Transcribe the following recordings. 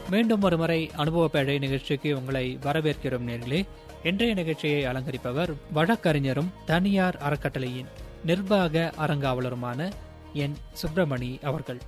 மீண்டும் ஒருமுறை அனுபவ பேழை நிகழ்ச்சிக்கு உங்களை வரவேற்கிறோம் நேர்களே இன்றைய நிகழ்ச்சியை அலங்கரிப்பவர் வழக்கறிஞரும் தனியார் அறக்கட்டளையின் நிர்வாக அரங்காவலருமான என் சுப்பிரமணி அவர்கள்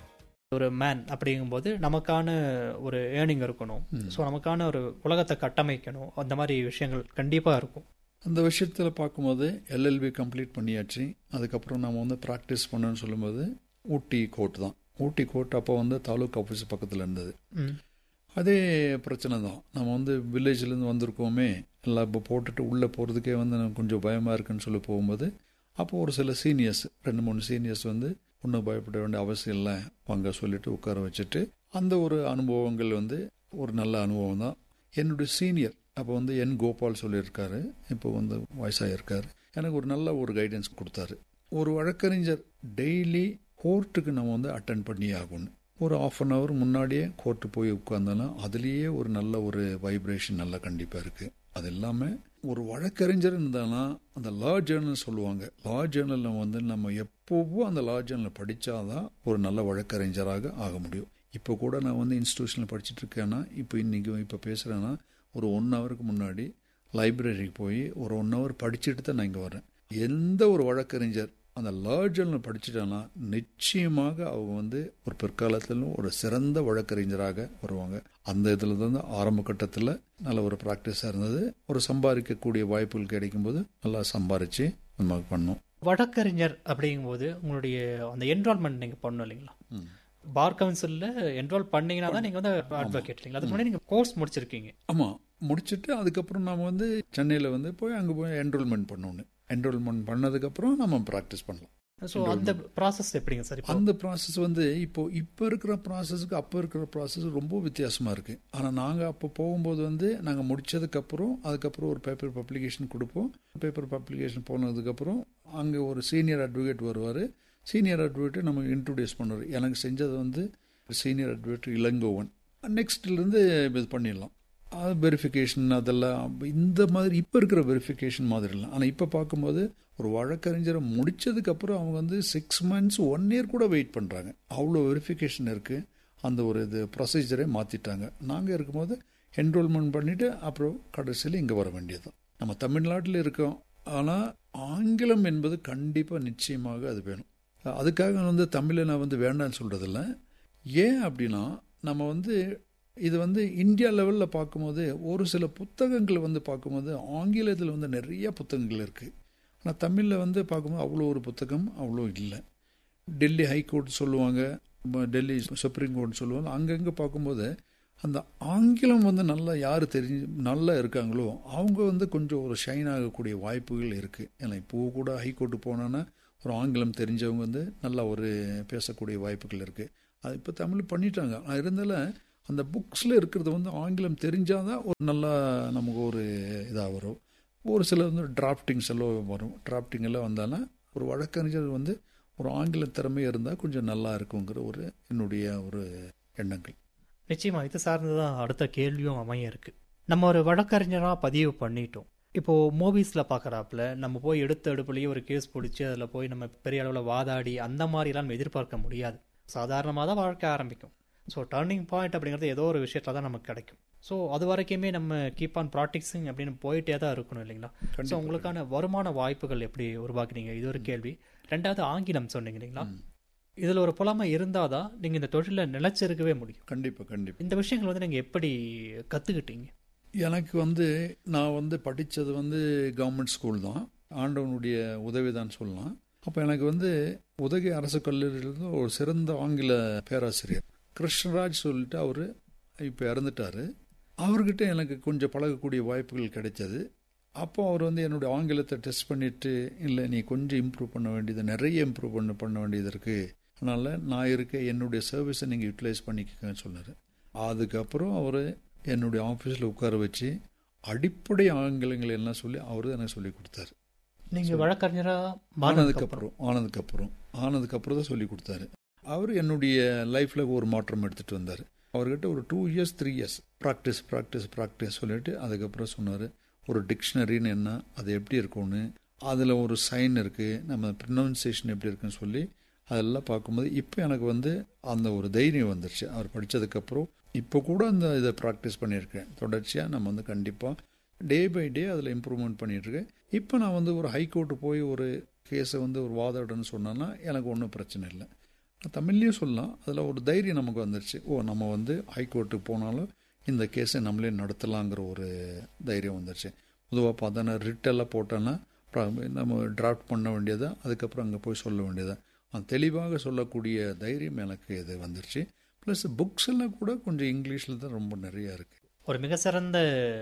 ஒரு மேன் அப்படிங்கும்போது நமக்கான ஒரு ஏர்னிங் இருக்கணும் ஸோ நமக்கான ஒரு உலகத்தை கட்டமைக்கணும் அந்த மாதிரி விஷயங்கள் கண்டிப்பாக இருக்கும் அந்த விஷயத்தில் பார்க்கும்போது எல்எல்பி கம்ப்ளீட் பண்ணியாச்சு அதுக்கப்புறம் நம்ம வந்து ப்ராக்டிஸ் பண்ணணும்னு சொல்லும்போது ஊட்டி கோர்ட் தான் ஊட்டி கோர்ட் அப்போ வந்து தாலுக் ஆஃபீஸ் பக்கத்தில் இருந்தது ம் அதே பிரச்சனை தான் நம்ம வந்து வில்லேஜ்லேருந்து வந்திருக்கோமே எல்லாம் இப்போ போட்டுட்டு உள்ளே போகிறதுக்கே வந்து எனக்கு கொஞ்சம் பயமாக இருக்குன்னு சொல்லி போகும்போது அப்போ ஒரு சில சீனியர்ஸ் ரெண்டு மூணு சீனியர்ஸ் வந்து ஒன்றும் பயப்பட வேண்டிய அவசியம் இல்லை வாங்க சொல்லிட்டு உட்கார வச்சுட்டு அந்த ஒரு அனுபவங்கள் வந்து ஒரு நல்ல அனுபவம் தான் என்னுடைய சீனியர் அப்போ வந்து என் கோபால் சொல்லியிருக்காரு இப்போ வந்து வயசாகிருக்காரு எனக்கு ஒரு நல்ல ஒரு கைடன்ஸ் கொடுத்தாரு ஒரு வழக்கறிஞர் டெய்லி கோர்ட்டுக்கு நம்ம வந்து அட்டன் பண்ணி ஆகணும் ஒரு ஆஃப் அன் ஹவர் முன்னாடியே கோர்ட்டு போய் உட்கார்ந்தோன்னா அதுலேயே ஒரு நல்ல ஒரு வைப்ரேஷன் நல்லா கண்டிப்பாக இருக்குது அது இல்லாமல் ஒரு வழக்கறிஞர் இருந்தானா அந்த லா ஜேர்னல் சொல்லுவாங்க லா ஜேர்னலில் வந்து நம்ம எப்போவும் அந்த லா ஜேர்னல் படித்தாதான் ஒரு நல்ல வழக்கறிஞராக ஆக முடியும் இப்போ கூட நான் வந்து இன்ஸ்டியூஷனில் படிச்சுட்டு இருக்கேன்னா இப்போ இன்றைக்கி இப்போ பேசுகிறேன்னா ஒரு ஒன் ஹவருக்கு முன்னாடி லைப்ரரிக்கு போய் ஒரு ஒன் ஹவர் படிச்சுட்டு தான் நான் இங்கே வரேன் எந்த ஒரு வழக்கறிஞர் அந்த லா ஜேர்னல் படிச்சுட்டானா நிச்சயமாக அவங்க வந்து ஒரு பிற்காலத்திலும் ஒரு சிறந்த வழக்கறிஞராக வருவாங்க அந்த இதில் தான் ஆரம்ப கட்டத்தில் நல்ல ஒரு ப்ராக்டிஸாக இருந்தது ஒரு சம்பாதிக்கக்கூடிய வாய்ப்புகள் கிடைக்கும்போது நல்லா சம்பாரித்து நம்ம பண்ணோம் வழக்கறிஞர் அப்படிங்கும்போது உங்களுடைய அந்த என்ரோல்மெண்ட் நீங்கள் பண்ணணும் இல்லைங்களா பார் கவுன்சிலில் என்ரோல் பண்ணீங்கன்னா தான் நீங்கள் வந்து அட்வொகேட் இல்லைங்களா அதுக்கு முன்னாடி நீங்கள் கோர்ஸ் முடிச்சிருக்கீங்க ஆமாம் முடிச்சுட்டு அதுக்கப்புறம் நாம் வந்து சென்னையில் வந்து போய் அங்கே போய் என்ரோல்மெண்ட் பண்ணணும் என்ரோல்மெண்ட் பண்ணதுக்கப்புறம் நம்ம ப்ராக்டிஸ் பண்ணலாம் ஸோ அந்த ப்ராசஸ் எப்படிங்க சார் இப்போ அந்த ப்ராசஸ் வந்து இப்போ இப்போ இருக்கிற ப்ராசஸ்க்கு அப்போ இருக்கிற ப்ராசஸ் ரொம்ப வித்தியாசமாக இருக்குது ஆனால் நாங்கள் அப்போ போகும்போது வந்து நாங்கள் முடிச்சதுக்கப்புறம் அதுக்கப்புறம் ஒரு பேப்பர் பப்ளிகேஷன் கொடுப்போம் பேப்பர் பப்ளிகேஷன் போனதுக்கப்புறம் அங்கே ஒரு சீனியர் அட்வொகேட் வருவார் சீனியர் அட்வொகேட்டை நம்ம இன்ட்ரடியூஸ் பண்ணுவார் எனக்கு செஞ்சது வந்து சீனியர் அட்வொகேட் இளங்கோவன் நெக்ஸ்ட்லேருந்து இது பண்ணிடலாம் அது வெரிஃபிகேஷன் அதெல்லாம் இந்த மாதிரி இப்போ இருக்கிற வெரிஃபிகேஷன் மாதிரி இல்லை ஆனால் இப்போ பார்க்கும்போது ஒரு வழக்கறிஞரை முடிச்சதுக்கப்புறம் அவங்க வந்து சிக்ஸ் மந்த்ஸ் ஒன் இயர் கூட வெயிட் பண்ணுறாங்க அவ்வளோ வெரிஃபிகேஷன் இருக்குது அந்த ஒரு இது ப்ரொசீஜரே மாற்றிட்டாங்க நாங்கள் இருக்கும்போது என்ரோல்மெண்ட் பண்ணிவிட்டு அப்புறம் கடைசியில் இங்கே வர வேண்டியது நம்ம தமிழ்நாட்டில் இருக்கோம் ஆனால் ஆங்கிலம் என்பது கண்டிப்பாக நிச்சயமாக அது வேணும் அதுக்காக வந்து தமிழை நான் வந்து வேண்டாம்னு சொல்கிறதில்ல ஏன் அப்படின்னா நம்ம வந்து இது வந்து இந்தியா லெவலில் பார்க்கும்போது ஒரு சில புத்தகங்கள் வந்து பார்க்கும்போது ஆங்கிலத்தில் வந்து நிறைய புத்தகங்கள் இருக்குது ஆனால் தமிழில் வந்து பார்க்கும்போது அவ்வளோ ஒரு புத்தகம் அவ்வளோ இல்லை டெல்லி ஹைகோர்ட் சொல்லுவாங்க டெல்லி சுப்ரீம் கோர்ட் சொல்லுவாங்க அங்கங்கே பார்க்கும்போது அந்த ஆங்கிலம் வந்து நல்லா யார் தெரிஞ்சு நல்லா இருக்காங்களோ அவங்க வந்து கொஞ்சம் ஒரு ஷைன் ஆகக்கூடிய வாய்ப்புகள் இருக்குது ஏன்னா இப்போ கூட ஹைகோர்ட்டு போனோன்னா ஒரு ஆங்கிலம் தெரிஞ்சவங்க வந்து நல்லா ஒரு பேசக்கூடிய வாய்ப்புகள் இருக்குது அது இப்போ தமிழ் பண்ணிட்டாங்க ஆனால் இருந்தாலும் அந்த புக்ஸில் இருக்கிறது வந்து ஆங்கிலம் தெரிஞ்சால் தான் ஒரு நல்லா நமக்கு ஒரு இதாக வரும் ஒரு சில வந்து டிராஃப்டிங்ஸ் எல்லாம் வரும் டிராஃப்டிங் எல்லாம் வந்தாலும் ஒரு வழக்கறிஞர் வந்து ஒரு ஆங்கில திறமை இருந்தால் கொஞ்சம் நல்லா இருக்குங்கிற ஒரு என்னுடைய ஒரு எண்ணங்கள் நிச்சயமா இது சார்ந்து தான் அடுத்த கேள்வியும் அமைய இருக்கு நம்ம ஒரு வழக்கறிஞராக பதிவு பண்ணிட்டோம் இப்போ மூவிஸில் பார்க்குறாப்புல நம்ம போய் எடுத்த எடுப்புலேயே ஒரு கேஸ் பிடிச்சி அதில் போய் நம்ம பெரிய அளவில் வாதாடி அந்த மாதிரிலாம் நம்ம எதிர்பார்க்க முடியாது சாதாரணமாக தான் வாழ்க்கை ஆரம்பிக்கும் ஸோ டர்னிங் பாயிண்ட் அப்படிங்கிறது ஏதோ ஒரு விஷயத்தில் தான் நமக்கு கிடைக்கும் ஸோ அது வரைக்குமே நம்ம கீப் ஆன் ப்ராக்டிக்ஸிங் அப்படின்னு போயிட்டே தான் இருக்கணும் இல்லைங்களா ஸோ உங்களுக்கான வருமான வாய்ப்புகள் எப்படி உருவாக்குனீங்க இது ஒரு கேள்வி ரெண்டாவது ஆங்கிலம் சொன்னீங்க இல்லைங்களா இதில் ஒரு புலமை இருந்தால் தான் நீங்கள் இந்த தொழிலில் நிலைச்சிருக்கவே முடியும் கண்டிப்பாக கண்டிப்பாக இந்த விஷயங்கள் வந்து நீங்கள் எப்படி கற்றுக்கிட்டீங்க எனக்கு வந்து நான் வந்து படித்தது வந்து கவர்மெண்ட் ஸ்கூல் தான் ஆண்டவனுடைய உதவி தான் சொல்லலாம் அப்போ எனக்கு வந்து உதகை அரசு கல்லூரியிலிருந்து ஒரு சிறந்த ஆங்கில பேராசிரியர் கிருஷ்ணராஜ் சொல்லிட்டு அவர் இப்போ இறந்துட்டார் அவர்கிட்ட எனக்கு கொஞ்சம் பழகக்கூடிய வாய்ப்புகள் கிடைச்சது அப்போ அவர் வந்து என்னுடைய ஆங்கிலத்தை டெஸ்ட் பண்ணிவிட்டு இல்லை நீ கொஞ்சம் இம்ப்ரூவ் பண்ண வேண்டியது நிறைய இம்ப்ரூவ் பண்ண பண்ண வேண்டியது இருக்குது அதனால் நான் இருக்க என்னுடைய சர்வீஸை நீங்கள் யூட்டிலைஸ் பண்ணிக்கங்கன்னு சொன்னார் அதுக்கப்புறம் அவர் என்னுடைய ஆஃபீஸில் உட்கார வச்சு அடிப்படை ஆங்கிலங்கள் எல்லாம் சொல்லி அவர் எனக்கு சொல்லி கொடுத்தாரு நீங்கள் வழக்கறிஞராக ஆனதுக்கப்புறம் ஆனதுக்கப்புறம் ஆனதுக்கப்புறம் தான் சொல்லி கொடுத்தாரு அவர் என்னுடைய லைஃப்பில் ஒரு மாற்றம் எடுத்துகிட்டு வந்தார் அவர்கிட்ட ஒரு two years three years practice practice practice சொல்லிட்டு அதுக்கப்புறம் சொன்னார் ஒரு டிக்ஷனரின்னு என்ன அது எப்படி இருக்கும்னு அதில் ஒரு சைன் இருக்குது நம்ம ப்ரொனவுன்சியேஷன் எப்படி இருக்குன்னு சொல்லி அதெல்லாம் பார்க்கும்போது இப்போ எனக்கு வந்து அந்த ஒரு தைரியம் வந்துருச்சு அவர் படித்ததுக்கப்புறம் இப்போ கூட அந்த இதை ப்ராக்டிஸ் பண்ணியிருக்கேன் தொடர்ச்சியாக நம்ம வந்து கண்டிப்பாக டே பை டே அதில் இம்ப்ரூவ்மெண்ட் பண்ணிகிட்ருக்கேன் இப்போ நான் வந்து ஒரு ஹைகோர்ட்டு போய் ஒரு கேஸை வந்து ஒரு வாதாடுன்னு சொன்னேன்னா எனக்கு ஒன்றும் பிரச்சனை இல்லை தமிழ்லேயும் சொல்லலாம் அதில் ஒரு தைரியம் நமக்கு வந்துருச்சு ஓ நம்ம வந்து ஹைகோர்ட்டுக்கு போனாலும் இந்த கேஸை நம்மளே நடத்தலாங்கிற ஒரு தைரியம் வந்துருச்சு பொதுவாக பார்த்தோன்னா ரிட்டெல்லாம் போட்டோன்னா நம்ம டிராஃப்ட் பண்ண வேண்டியதை அதுக்கப்புறம் அங்கே போய் சொல்ல வேண்டியதை அந்த தெளிவாக சொல்லக்கூடிய தைரியம் எனக்கு இது வந்துருச்சு ப்ளஸ் புக்ஸ் எல்லாம் கூட கொஞ்சம் இங்கிலீஷில் தான் ரொம்ப நிறையா இருக்குது ஒரு மிக சிறந்த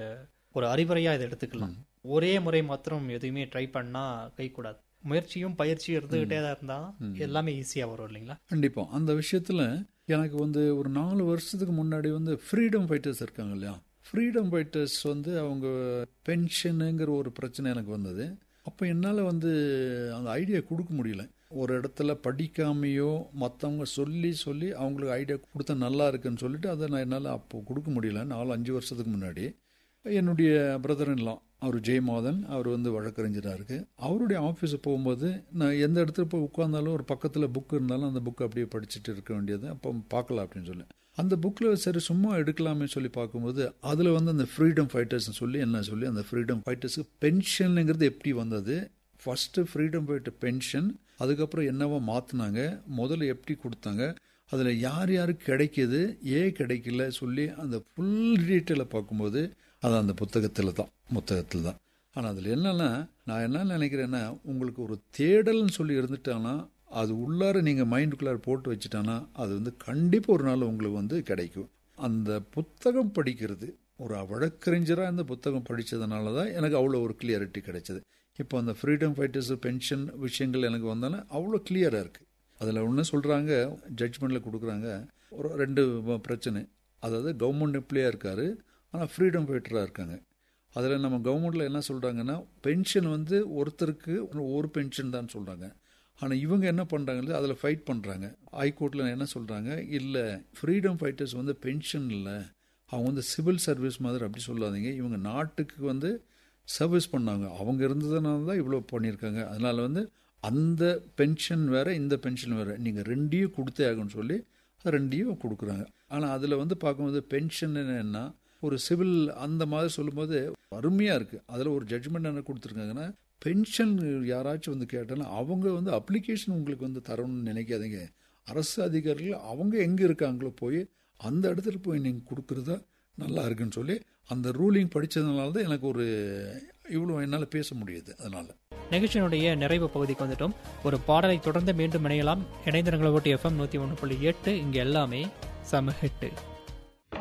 ஒரு அறிவுரையாக இதை எடுத்துக்கலாம் ஒரே முறை மாத்திரம் எதுவுமே ட்ரை பண்ணால் கைக்கூடாது முயற்சியும் பயிற்சியும் இருந்துகிட்டே தான் இருந்தால் எல்லாமே ஈஸியாக வரும் இல்லைங்களா கண்டிப்பாக அந்த விஷயத்தில் எனக்கு வந்து ஒரு நாலு வருஷத்துக்கு முன்னாடி வந்து ஃப்ரீடம் ஃபைட்டர்ஸ் இருக்காங்க இல்லையா ஃப்ரீடம் ஃபைட்டர்ஸ் வந்து அவங்க பென்ஷனுங்கிற ஒரு பிரச்சனை எனக்கு வந்தது அப்போ என்னால் வந்து அந்த ஐடியா கொடுக்க முடியல ஒரு இடத்துல படிக்காமையோ மற்றவங்க சொல்லி சொல்லி அவங்களுக்கு ஐடியா கொடுத்தா நல்லா இருக்குன்னு சொல்லிட்டு அதை நான் என்னால் அப்போ கொடுக்க முடியல நாலு அஞ்சு வருஷத்துக்கு முன்னாடி என்னுடைய பிரதர் இன்லாம் அவர் ஜெயமாதன் அவர் வந்து வழக்கறிஞராக இருக்குது அவருடைய ஆஃபீஸை போகும்போது நான் எந்த இடத்துல போய் உட்காந்தாலும் ஒரு பக்கத்தில் புக் இருந்தாலும் அந்த புக் அப்படியே படிச்சுட்டு இருக்க வேண்டியது அப்போ பார்க்கலாம் அப்படின்னு சொல்லி அந்த புக்கில் சரி சும்மா எடுக்கலாமே சொல்லி பார்க்கும்போது அதில் வந்து அந்த ஃப்ரீடம் ஃபைட்டர்ஸ்னு சொல்லி என்ன சொல்லி அந்த ஃப்ரீடம் ஃபைட்டர்ஸுக்கு பென்ஷனுங்கிறது எப்படி வந்தது ஃபஸ்ட்டு ஃப்ரீடம் ஃபைட்டர் பென்ஷன் அதுக்கப்புறம் என்னவோ மாற்றினாங்க முதல்ல எப்படி கொடுத்தாங்க அதில் யார் யாருக்கு கிடைக்கிது ஏன் கிடைக்கல சொல்லி அந்த ஃபுல் டீட்டெயிலை பார்க்கும்போது அது அந்த புத்தகத்தில் தான் புத்தகத்தில் தான் ஆனால் அதில் என்னென்னா நான் என்ன நினைக்கிறேன்னா உங்களுக்கு ஒரு தேடல்னு சொல்லி இருந்துட்டாங்கன்னா அது உள்ளார நீங்கள் மைண்டுக்குள்ளார போட்டு வச்சுட்டானா அது வந்து கண்டிப்பாக ஒரு நாள் உங்களுக்கு வந்து கிடைக்கும் அந்த புத்தகம் படிக்கிறது ஒரு வழக்கறிஞராக இந்த புத்தகம் படித்ததுனால தான் எனக்கு அவ்வளோ ஒரு கிளியாரிட்டி கிடைச்சது இப்போ அந்த ஃப்ரீடம் ஃபைட்டர்ஸ் பென்ஷன் விஷயங்கள் எனக்கு வந்தாலும் அவ்வளோ கிளியராக இருக்குது அதில் ஒன்று சொல்கிறாங்க ஜட்ஜ்மெண்ட்டில் கொடுக்குறாங்க ஒரு ரெண்டு பிரச்சனை அதாவது கவர்மெண்ட் எம்ப்ளாயாக இருக்கார் ஆனால் ஃப்ரீடம் ஃபைட்டராக இருக்காங்க அதில் நம்ம கவர்மெண்ட்டில் என்ன சொல்கிறாங்கன்னா பென்ஷன் வந்து ஒருத்தருக்கு ஒரு பென்ஷன் தான் சொல்கிறாங்க ஆனால் இவங்க என்ன பண்ணுறாங்க அதில் ஃபைட் பண்ணுறாங்க ஹைகோர்ட்டில் என்ன சொல்கிறாங்க இல்லை ஃப்ரீடம் ஃபைட்டர்ஸ் வந்து பென்ஷன் இல்லை அவங்க வந்து சிவில் சர்வீஸ் மாதிரி அப்படி சொல்லாதீங்க இவங்க நாட்டுக்கு வந்து சர்வீஸ் பண்ணாங்க அவங்க இருந்ததுனால தான் இவ்வளோ பண்ணியிருக்காங்க அதனால் வந்து அந்த பென்ஷன் வேறு இந்த பென்ஷன் வேறு நீங்கள் ரெண்டையும் கொடுத்தே ஆகும்னு சொல்லி ரெண்டையும் கொடுக்குறாங்க ஆனால் அதில் வந்து பார்க்கும்போது பென்ஷன் என்ன ஒரு சிவில் அந்த மாதிரி சொல்லும்போது அருமையாக இருக்குது அதில் ஒரு ஜட்ஜ்மெண்ட் என்ன கொடுத்துருக்காங்கன்னா பென்ஷன் யாராச்சும் வந்து கேட்டாலும் அவங்க வந்து அப்ளிகேஷன் உங்களுக்கு வந்து தரணும்னு நினைக்காதீங்க அரசு அதிகாரிகள் அவங்க எங்கே இருக்காங்களோ போய் அந்த இடத்துல போய் நீங்கள் கொடுக்குறதா நல்லா இருக்குன்னு சொல்லி அந்த ரூலிங் படித்ததுனால தான் எனக்கு ஒரு இவ்வளோ என்னால் பேச முடியுது அதனால் நிகழ்ச்சியினுடைய நிறைவு பகுதிக்கு வந்துட்டோம் ஒரு பாடலை தொடர்ந்து மீண்டும் இணையலாம் இணைந்திரங்களை ஓட்டி எஃப்எம் நூற்றி ஒன்று புள்ளி எட்டு இங்கே எல்லாமே சமஹிட்டு